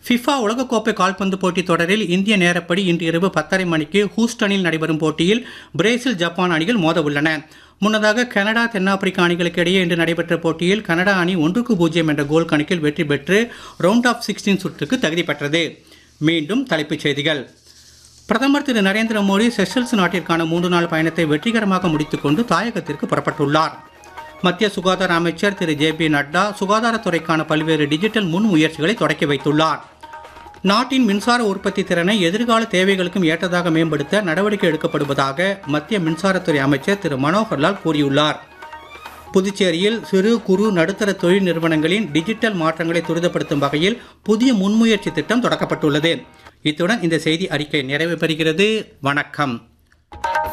FIFA உலகக்கோப்பை கால்பந்து போட்டித் தொடரில் இந்திய நேரப்படி இன்று இரவு பத்தரை மணிக்கு ஹூஸ்டனில் நடைபெறும் போட்டியில் பிரேசில் ஜப்பான் அணிகள் மோத உள்ளன முன்னதாக கனடா தென்னாப்பிரிக்கா அணிகளுக்கு இடையே இன்று நடைபெற்ற போட்டியில் கனடா அணி ஒன்றுக்கு பூஜ்ஜியம் என்ற கோல் கணக்கில் வெற்றி பெற்று ரவுண்ட் ஆஃப் சிக்ஸ்டீன் சுற்றுக்கு தகுதி பெற்றது மீண்டும் தலைப்புச் செய்திகள் பிரதமர் திரு நரேந்திர மோடி செஷல்ஸ் நாட்டிற்கான மூன்று நாள் பயணத்தை வெற்றிகரமாக முடித்துக்கொண்டு தாயகத்திற்கு புறப்பட்டுள்ளார் மத்திய சுகாதார அமைச்சர் திரு ஜே பி நட்டா சுகாதாரத்துறைக்கான பல்வேறு டிஜிட்டல் முன் முயற்சிகளை தொடக்கி வைத்துள்ளார் நாட்டின் மின்சார உற்பத்தி திறனை எதிர்கால தேவைகளுக்கும் ஏற்றதாக மேம்படுத்த நடவடிக்கை எடுக்கப்படுவதாக மத்திய மின்சாரத்துறை அமைச்சர் திரு மனோகர்லால் கூறியுள்ளார் புதுச்சேரியில் சிறு குறு நடுத்தர தொழில் நிறுவனங்களின் டிஜிட்டல் மாற்றங்களை துரிதப்படுத்தும் வகையில் புதிய முன்முயற்சி திட்டம் தொடக்கப்பட்டுள்ளது இத்துடன் இந்த செய்தி அறிக்கை நிறைவு பெறுகிறது வணக்கம்